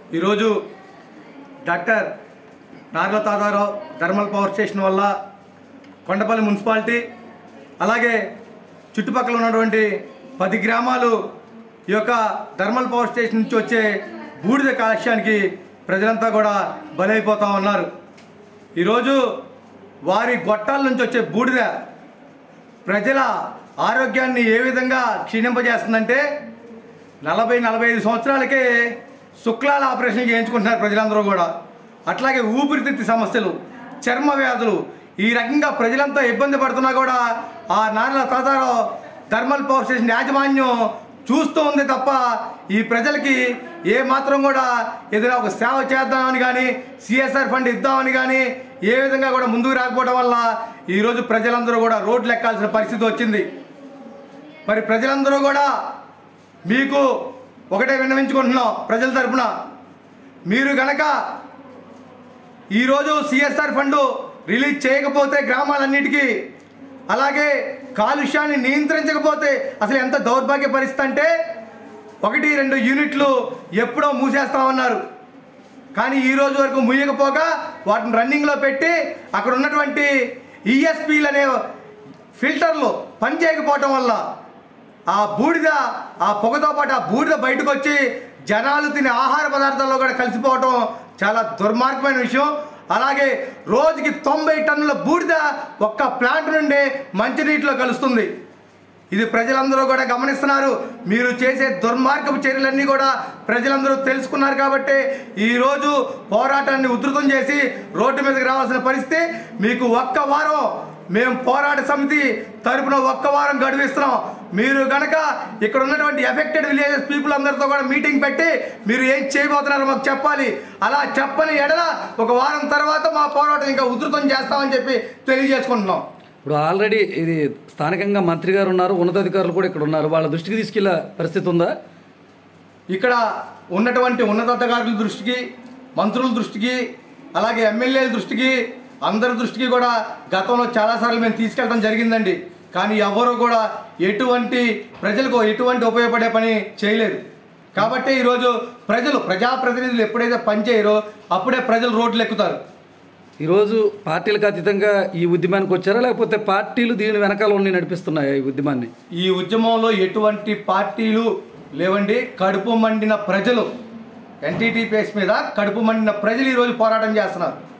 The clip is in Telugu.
ఈరోజు doctor Narla Tatarao thermal power station వల్ల కొండపల్లి మున్సిపాలిటీ అలాగే చుట్టుపక్కల ఉన్నటువంటి పది గ్రామాలు ఈ యొక్క థర్మల్ పవర్ స్టేషన్ నుంచి వచ్చే బూడిద కాలుష్యానికి ప్రజలంతా కూడా బలైపోతూ ఉన్నారు ఈరోజు వారి గొట్టాల నుంచి వచ్చే బూడిద ప్రజల ఆరోగ్యాన్ని ఏ విధంగా క్షీణింపజేస్తుందంటే నలభై నలభై ఐదు సంవత్సరాలకే శుక్లాల ఆపరేషన్ చేయించుకుంటున్నారు ప్రజలందరూ కూడా అట్లాగే ఊపిరితిత్తి సమస్యలు చర్మ వ్యాధులు ఈ రకంగా ప్రజలంతా ఇబ్బంది పడుతున్నా కూడా ఆ Narla Tatarao thermal power station యాజమాన్యం చూస్తూ ఉంది తప్ప ఈ ప్రజలకి ఏ మాత్రం కూడా ఏదైనా ఒక సేవ చేద్దామని కానీ సిఎస్ఆర్ ఫండ్ ఇద్దామని కానీ ఏ విధంగా కూడా ముందుకు రాకపోవడం వల్ల ఈరోజు ప్రజలందరూ కూడా రోడ్లు ఎక్కాల్సిన పరిస్థితి వచ్చింది మరి ప్రజలందరూ కూడా మీకు ఒకటే విన్నవించుకుంటున్నాం ప్రజల తరపున మీరు గనక ఈరోజు సిఎస్ఆర్ ఫండ్ రిలీజ్ చేయకపోతే గ్రామాలన్నిటికీ అలాగే కాలుష్యాన్ని నియంత్రించకపోతే అసలు ఎంత దౌర్భాగ్య పరిస్థితి అంటే ఒకటి రెండు యూనిట్లు ఎప్పుడో మూసేస్తామన్నారు కానీ ఈ రోజు వరకు ముయ్యకపోగా వాటిని రన్నింగ్లో పెట్టి అక్కడ ఉన్నటువంటి ఈఎస్పీలు అనే ఫిల్టర్లు పనిచేయకపోవటం వల్ల ఆ బూడిద ఆ పొగతో పాటు ఆ బూడిద బయటకు వచ్చి జనాలు తినే ఆహార పదార్థాల్లో కూడా కలిసిపోవటం చాలా దుర్మార్గమైన విషయం అలాగే రోజుకి తొంభై టన్నుల బూడిద ఒక్క ప్లాంట్ నుండి మంచినీటిలో కలుస్తుంది ఇది ప్రజలందరూ కూడా గమనిస్తున్నారు మీరు చేసే దుర్మార్గపు చర్యలన్నీ కూడా ప్రజలందరూ తెలుసుకున్నారు కాబట్టి ఈరోజు పోరాటాన్ని ఉధృతం చేసి రోడ్డు మీదకి రావాల్సిన పరిస్థితి మీకు ఒక్క వారం మేము పోరాట సమితి తరపున ఒక్క వారం గడువిస్తున్నాం మీరు గనక ఇక్కడ ఉన్నటువంటి ఎఫెక్టెడ్ విలేజెస్ పీపుల్ అందరితో కూడా మీటింగ్ పెట్టి మీరు ఏం చేయబోతున్నారో మాకు చెప్పాలి అలా చెప్పని ఎడల ఒక వారం తర్వాత మా పోరాటం ఇంకా ఉధృతం చేస్తామని చెప్పి తెలియజేసుకుంటున్నాం ఇప్పుడు ఆల్రెడీ ఇది స్థానికంగా మంత్రి గారు ఉన్నారు ఉన్నతాధికారులు కూడా ఇక్కడ ఉన్నారు వాళ్ళ దృష్టికి తీసుకెళ్లే పరిస్థితి ఉందా ఇక్కడ ఉన్నటువంటి ఉన్నతాధికారుల దృష్టికి మంత్రుల దృష్టికి అలాగే ఎమ్మెల్యేల దృష్టికి అందరి దృష్టికి కూడా గతంలో చాలాసార్లు మేము తీసుకెళ్ళడం జరిగిందండి కానీ ఎవరు కూడా ఎటువంటి ప్రజలకు ఎటువంటి ఉపయోగపడే పని చేయలేదు కాబట్టి ఈరోజు ప్రజలు ప్రజాప్రతినిధులు ఎప్పుడైతే పనిచేయరో అప్పుడే ప్రజలు రోడ్లు ఎక్కుతారు ఈరోజు పార్టీలకు అతీతంగా ఈ ఉద్యమానికి వచ్చారా లేకపోతే పార్టీలు దీని వెనకాల ఉండి నడిపిస్తున్నాయి ఈ ఉద్యమాన్ని ఈ ఉద్యమంలో ఎటువంటి పార్టీలు లేవండి కడుపు మండిన ప్రజలు ఎన్టీటీపీఎస్ మీద కడుపు మండిన ప్రజలు ఈరోజు పోరాటం చేస్తున్నారు